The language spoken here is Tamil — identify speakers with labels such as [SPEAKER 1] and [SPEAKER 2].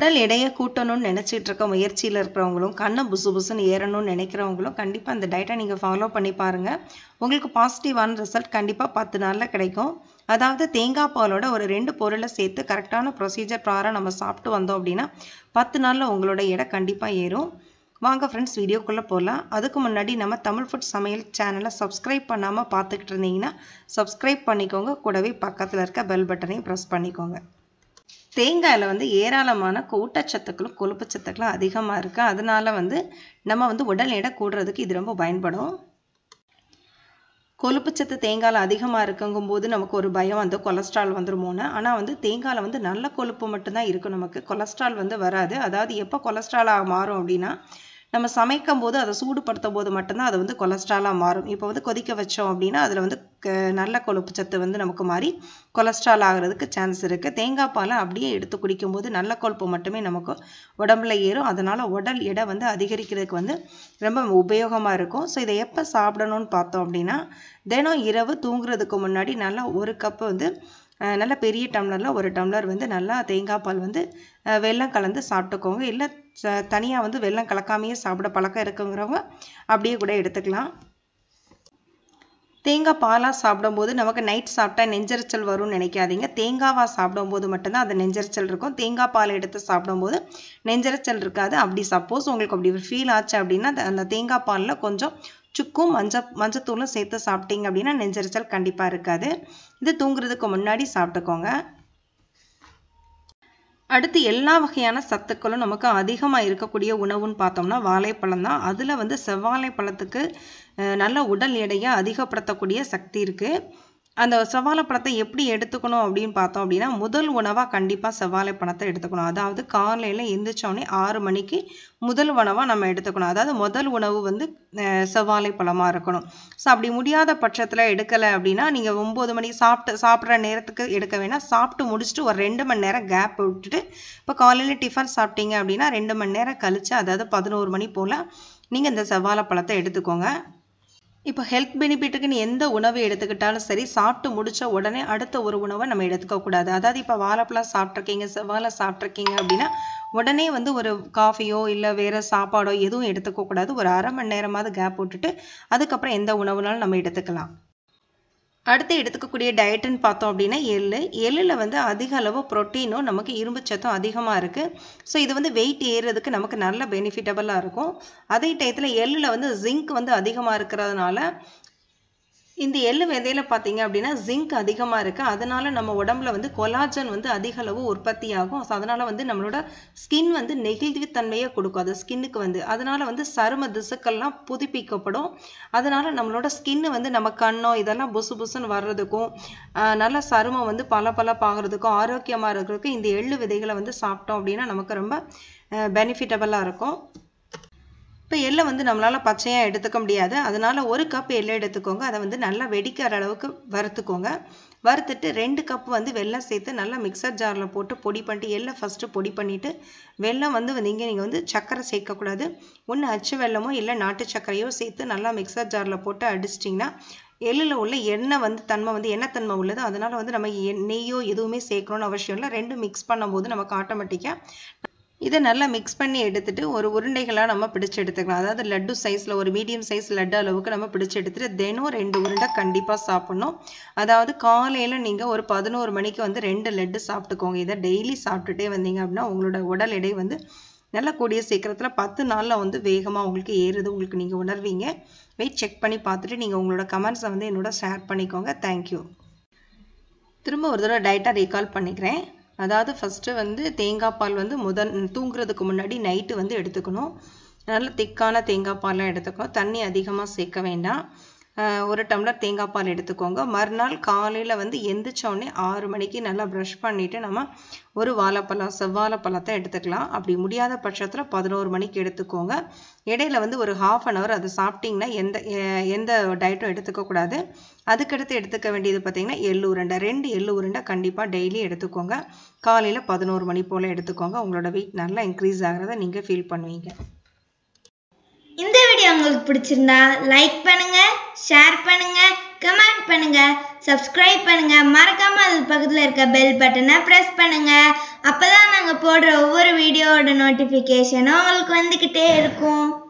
[SPEAKER 1] உடல் எடையை கூட்டணும்னு நினச்சிட்டு இருக்க முயற்சியில் இருக்கிறவங்களும் கண்ணை புசு புசுன்னு ஏறணும்னு நினைக்கிறவங்களும் கண்டிப்பாக இந்த டயட்டை நீங்கள் ஃபாலோ பண்ணி பாருங்கள் உங்களுக்கு பாசிட்டிவான ரிசல்ட் கண்டிப்பாக பத்து நாளில் கிடைக்கும் அதாவது தேங்காய் பாலோட ஒரு ரெண்டு பொருளை சேர்த்து கரெக்டான ப்ரொசீஜர் ப்ராரம் நம்ம சாப்பிட்டு வந்தோம் அப்படின்னா பத்து நாளில் உங்களோட எடை கண்டிப்பாக ஏறும் வாங்க ஃப்ரெண்ட்ஸ் வீடியோக்குள்ளே போகலாம் அதுக்கு முன்னாடி நம்ம தமிழ் ஃபுட் சமையல் சேனலை சப்ஸ்கிரைப் பண்ணாமல் பார்த்துக்கிட்டு இருந்தீங்கன்னா சப்ஸ்கிரைப் பண்ணிக்கோங்க கூடவே பக்கத்தில் இருக்க பெல் பட்டனையும் ப்ரெஸ் பண்ணிக்கோங்க தேங்காயில் வந்து ஏராளமான ஊட்டச்சத்துக்களும் கொழுப்பு சத்துக்களும் அதிகமாக இருக்குது அதனால வந்து நம்ம வந்து உடல் எடை கூடுறதுக்கு இது ரொம்ப பயன்படும் கொழுப்புச்சத்து தேங்காயில் அதிகமாக இருக்குங்கும் போது நமக்கு ஒரு பயம் வந்து கொலஸ்ட்ரால் வந்துருமோன்னு ஆனால் வந்து தேங்காயில் வந்து நல்ல கொழுப்பு மட்டும்தான் இருக்கும் நமக்கு கொலஸ்ட்ரால் வந்து வராது அதாவது எப்போ கொலஸ்ட்ராலாக மாறும் அப்படின்னா நம்ம சமைக்கும் போது அதை சூடுபடுத்தும் போது மட்டும்தான் அது வந்து கொலஸ்ட்ராலாக மாறும் இப்போ வந்து கொதிக்க வச்சோம் அப்படின்னா அதில் வந்து நல்ல கொழுப்பு சத்து வந்து நமக்கு மாறி கொலஸ்ட்ரால் ஆகிறதுக்கு சான்ஸ் இருக்குது தேங்காய் பாலை அப்படியே எடுத்து குடிக்கும்போது நல்ல கொழுப்பு மட்டுமே நமக்கு உடம்புல ஏறும் அதனால் உடல் எடை வந்து அதிகரிக்கிறதுக்கு வந்து ரொம்ப உபயோகமாக இருக்கும் ஸோ இதை எப்போ சாப்பிடணும்னு பார்த்தோம் அப்படின்னா தினம் இரவு தூங்குறதுக்கு முன்னாடி நல்லா ஒரு கப்பு வந்து நல்ல பெரிய டம்ளரில் ஒரு டம்ளர் வந்து நல்லா தேங்காய் பால் வந்து வெல்லம் கலந்து சாப்பிட்டுக்கோங்க இல்லை தனியாக வந்து வெல்லம் கலக்காமையே சாப்பிட பழக்கம் இருக்குங்கிறவங்க அப்படியே கூட எடுத்துக்கலாம் தேங்காய் பாலாக சாப்பிடும்போது நமக்கு நைட் சாப்பிட்டா நெஞ்சரிச்சல் வரும்னு நினைக்காதீங்க தேங்காவாக சாப்பிடும்போது மட்டும்தான் அது நெஞ்சரிச்சல் இருக்கும் தேங்காய் பால் எடுத்து சாப்பிடும்போது நெஞ்சரிச்சல் இருக்காது அப்படி சப்போஸ் உங்களுக்கு அப்படி ஃபீல் ஆச்சு அப்படின்னா அந்த தேங்காய் பாலில் கொஞ்சம் சுக்கும் மஞ்ச மஞ்சத்தூளும் சேர்த்து சாப்பிட்டீங்க அப்படின்னா நெஞ்சரிச்சல் கண்டிப்பாக இருக்காது இது தூங்குறதுக்கு முன்னாடி சாப்பிட்டுக்கோங்க அடுத்து எல்லா வகையான சத்துக்களும் நமக்கு அதிகமாக இருக்கக்கூடிய உணவுன்னு பார்த்தோம்னா வாழைப்பழம் தான் அதில் வந்து செவ்வாழைப்பழத்துக்கு நல்ல உடல் எடையை அதிகப்படுத்தக்கூடிய சக்தி இருக்குது அந்த செவ்வாழைப்பழத்தை எப்படி எடுத்துக்கணும் அப்படின்னு பார்த்தோம் அப்படின்னா முதல் உணவாக கண்டிப்பாக செவ்வாழைப்பழத்தை எடுத்துக்கணும் அதாவது காலையில் எந்திரிச்சோடனே ஆறு மணிக்கு முதல் உணவாக நம்ம எடுத்துக்கணும் அதாவது முதல் உணவு வந்து செவ்வாழைப்பழமாக இருக்கணும் ஸோ அப்படி முடியாத பட்சத்தில் எடுக்கலை அப்படின்னா நீங்கள் ஒம்பது மணிக்கு சாப்பிட்டு சாப்பிட்ற நேரத்துக்கு எடுக்க வேணாம் சாப்பிட்டு முடிச்சுட்டு ஒரு ரெண்டு மணி நேரம் கேப் விட்டுட்டு இப்போ காலையில் டிஃபன் சாப்பிட்டீங்க அப்படின்னா ரெண்டு மணி நேரம் கழிச்சு அதாவது பதினோரு மணி போல் நீங்கள் இந்த செவ்வாழைப்பழத்தை எடுத்துக்கோங்க இப்போ ஹெல்த் பெனிஃபிட்டுக்குன்னு எந்த உணவு எடுத்துக்கிட்டாலும் சரி சாப்பிட்டு முடிச்ச உடனே அடுத்த ஒரு உணவை நம்ம எடுத்துக்கக்கூடாது அதாவது இப்போ வாழைப்பழம் சாப்பிட்ருக்கீங்க செவ்வாழை சாப்பிட்ருக்கீங்க அப்படின்னா உடனே வந்து ஒரு காஃபியோ இல்லை வேறு சாப்பாடோ எதுவும் எடுத்துக்கக்கூடாது ஒரு அரை மணி நேரமாவது கேப் விட்டுட்டு அதுக்கப்புறம் எந்த உணவுனாலும் நம்ம எடுத்துக்கலாம் அடுத்து எடுத்துக்கக்கூடிய டயட்டுன்னு பார்த்தோம் அப்படின்னா எள்ளு எள்ளில் வந்து அதிக அளவு ப்ரோட்டீனும் நமக்கு இரும்பு சத்தும் அதிகமாக இருக்குது ஸோ இது வந்து வெயிட் ஏறுறதுக்கு நமக்கு நல்ல பெனிஃபிட்டபுளாக இருக்கும் அதே டயத்தில் எள்ளில் வந்து ஜிங்க் வந்து அதிகமாக இருக்கிறதுனால இந்த எள்ளு விதையில பார்த்தீங்க அப்படின்னா ஜிங்க் அதிகமாக இருக்குது அதனால நம்ம உடம்புல வந்து கொலாஜன் வந்து அதிக அளவு உற்பத்தி ஆகும் ஸோ அதனால வந்து நம்மளோட ஸ்கின் வந்து நெகிழ்வுத்தன்மையை கொடுக்கும் அது ஸ்கின்னுக்கு வந்து அதனால வந்து சரும திசுக்கள்லாம் புதுப்பிக்கப்படும் அதனால நம்மளோட ஸ்கின்னு வந்து நம்ம கண்ணோ இதெல்லாம் புசு புசுன்னு வர்றதுக்கும் நல்ல சருமம் வந்து பல பல பாகிறதுக்கும் ஆரோக்கியமாக இருக்கிறதுக்கும் இந்த எள்ளு விதைகளை வந்து சாப்பிட்டோம் அப்படின்னா நமக்கு ரொம்ப பெனிஃபிட்டபுளாக இருக்கும் இப்போ எள்ளை வந்து நம்மளால் பச்சையாக எடுத்துக்க முடியாது அதனால் ஒரு கப் எள்ளை எடுத்துக்கோங்க அதை வந்து நல்லா வெடிக்கிற அளவுக்கு வறுத்துக்கோங்க வறுத்துட்டு ரெண்டு கப் வந்து வெல்லம் சேர்த்து நல்லா மிக்சர் ஜாரில் போட்டு பொடி பண்ணிட்டு எள்ளை ஃபஸ்ட்டு பொடி பண்ணிவிட்டு வெல்லம் வந்து நீங்கள் நீங்கள் வந்து சர்க்கரை சேர்க்கக்கூடாது ஒன்று அச்சு வெல்லமோ இல்லை நாட்டு சர்க்கரையோ சேர்த்து நல்லா மிக்சர் ஜாரில் போட்டு அடிச்சிட்டிங்கன்னா எள்ளில் உள்ள எண்ணெய் வந்து தன்மை வந்து எண்ணெய் தன்மை உள்ளது அதனால் வந்து நம்ம நெய்யோ எதுவுமே சேர்க்கணும்னு அவசியம் இல்லை ரெண்டும் மிக்ஸ் பண்ணும்போது நமக்கு ஆட்டோமேட்டிக்காக இதை நல்லா மிக்ஸ் பண்ணி எடுத்துட்டு ஒரு உருண்டைகளாக நம்ம பிடிச்சு எடுத்துக்கலாம் அதாவது லட்டு சைஸில் ஒரு மீடியம் சைஸ் லட்டு அளவுக்கு நம்ம பிடிச்சு எடுத்துட்டு தினம் ரெண்டு உருண்டை கண்டிப்பாக சாப்பிட்ணும் அதாவது காலையில் நீங்கள் ஒரு பதினோரு மணிக்கு வந்து ரெண்டு லட்டு சாப்பிட்டுக்கோங்க இதை டெய்லி சாப்பிட்டுட்டே வந்தீங்க அப்படின்னா உங்களோட உடல் எடை வந்து நல்ல கூடிய சீக்கிரத்தில் பத்து நாளில் வந்து வேகமாக உங்களுக்கு ஏறுது உங்களுக்கு நீங்கள் உணர்வீங்க வெயிட் செக் பண்ணி பார்த்துட்டு நீங்கள் உங்களோட கமெண்ட்ஸை வந்து என்னோட ஷேர் பண்ணிக்கோங்க தேங்க்யூ திரும்ப ஒரு தடவை டயட்டாக ரீகால் பண்ணிக்கிறேன் அதாவது ஃபஸ்ட்டு வந்து தேங்காய் பால் வந்து முதல் தூங்குறதுக்கு முன்னாடி நைட்டு வந்து எடுத்துக்கணும் நல்ல திக்கான தேங்காய் பாலாம் எடுத்துக்கணும் தண்ணி அதிகமாக சேர்க்க வேண்டாம் ஒரு டம்ளர் தேங்காய் பால் எடுத்துக்கோங்க மறுநாள் காலையில் வந்து எந்திரிச்சோடனே ஆறு மணிக்கு நல்லா ப்ரஷ் பண்ணிவிட்டு நம்ம ஒரு வாழைப்பழம் செவ்வாழைப்பழத்தை எடுத்துக்கலாம் அப்படி முடியாத பட்சத்தில் பதினோரு மணிக்கு எடுத்துக்கோங்க இடையில வந்து ஒரு ஹாஃப் அன் ஹவர் அதை சாப்பிட்டிங்கன்னா எந்த எந்த டயட்டும் எடுத்துக்கக்கூடாது அதுக்கடுத்து எடுத்துக்க வேண்டியது பார்த்தீங்கன்னா எள்ளு உருண்டை ரெண்டு எள்ளு உருண்டை கண்டிப்பாக டெய்லி எடுத்துக்கோங்க காலையில் பதினோரு மணி போல் எடுத்துக்கோங்க உங்களோட வெயிட் நல்லா இன்க்ரீஸ் ஆகிறத நீங்கள் ஃபீல் பண்ணுவீங்க
[SPEAKER 2] இந்த வீடியோ உங்களுக்கு பிடிச்சிருந்தா லைக் பண்ணுங்க ஷேர் பண்ணுங்க கமெண்ட் பண்ணுங்க சப்ஸ்கிரைப் பண்ணுங்க மறக்காம அது பக்கத்துல இருக்க பெல் பட்டனை பிரஸ் பண்ணுங்க அப்பதான் நாங்க போடுற ஒவ்வொரு வீடியோவோட நோட்டிபிகேஷனும் உங்களுக்கு வந்துகிட்டே இருக்கும்